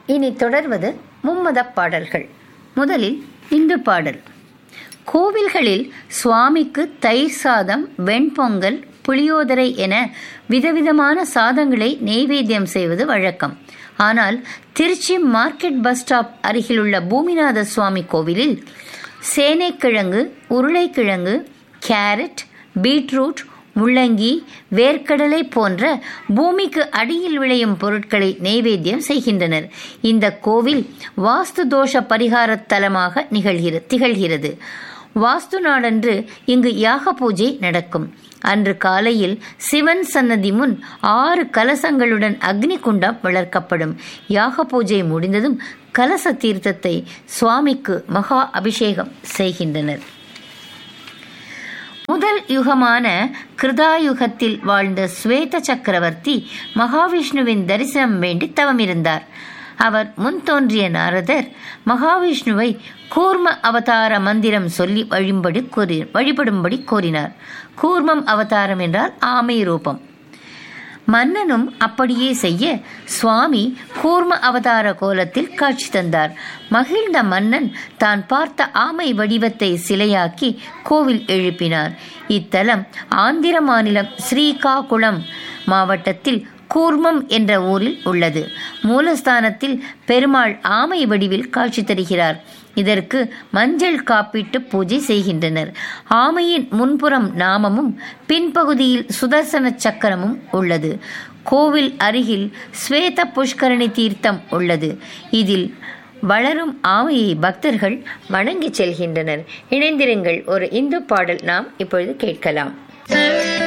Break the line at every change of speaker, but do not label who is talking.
இனி தொடர்வது மும்மத பாடல்கள் முதலில் இந்து பாடல் கோவில்களில் சுவாமிக்கு தயிர் சாதம் வெண்பொங்கல் புளியோதரை என விதவிதமான சாதங்களை நெய்வேத்தியம் செய்வது வழக்கம் ஆனால் திருச்சி மார்க்கெட் பஸ் ஸ்டாப் அருகிலுள்ள பூமிநாத சுவாமி கோவிலில் சேனைக்கிழங்கு உருளைக்கிழங்கு கேரட் பீட்ரூட் முள்ளங்கி வேர்க்கடலை போன்ற பூமிக்கு அடியில் விளையும் பொருட்களை நெய்வேத்தியம் செய்கின்றனர் இந்த கோவில் வாஸ்து தோஷ பரிகார தலமாக நிகழ்கிற திகழ்கிறது வாஸ்து நாடன்று இங்கு யாக பூஜை நடக்கும் அன்று காலையில் சிவன் சன்னதி முன் ஆறு கலசங்களுடன் அக்னி குண்டம் வளர்க்கப்படும் யாக பூஜை முடிந்ததும் கலச தீர்த்தத்தை சுவாமிக்கு மகா அபிஷேகம் செய்கின்றனர் முதல் யுகமான கிருதாயுகத்தில் வாழ்ந்த ஸ்வேத சக்கரவர்த்தி மகாவிஷ்ணுவின் தரிசனம் வேண்டி தவமிருந்தார் அவர் முன் தோன்றிய நாரதர் மகாவிஷ்ணுவை கூர்ம அவதார மந்திரம் சொல்லி வழிபடி கூறி வழிபடும்படி கோரினார் கூர்மம் அவதாரம் என்றால் ஆமை ரூபம் மன்னனும் அப்படியே செய்ய சுவாமி கூர்ம அவதார கோலத்தில் காட்சி தந்தார் மகிழ்ந்த மன்னன் தான் பார்த்த ஆமை வடிவத்தை சிலையாக்கி கோவில் எழுப்பினார் இத்தலம் ஆந்திர மாநிலம் ஸ்ரீகாகுளம் மாவட்டத்தில் கூர்மம் என்ற ஊரில் உள்ளது மூலஸ்தானத்தில் பெருமாள் ஆமை வடிவில் காட்சி தருகிறார் இதற்கு மஞ்சள் காப்பீட்டு பூஜை செய்கின்றனர் ஆமையின் முன்புறம் நாமமும் பின்பகுதியில் சுதர்சன சக்கரமும் உள்ளது கோவில் அருகில் ஸ்வேத புஷ்கரணி தீர்த்தம் உள்ளது இதில் வளரும் ஆமையை பக்தர்கள் வணங்கி செல்கின்றனர் இணைந்திருங்கள் ஒரு இந்து பாடல் நாம் இப்பொழுது கேட்கலாம்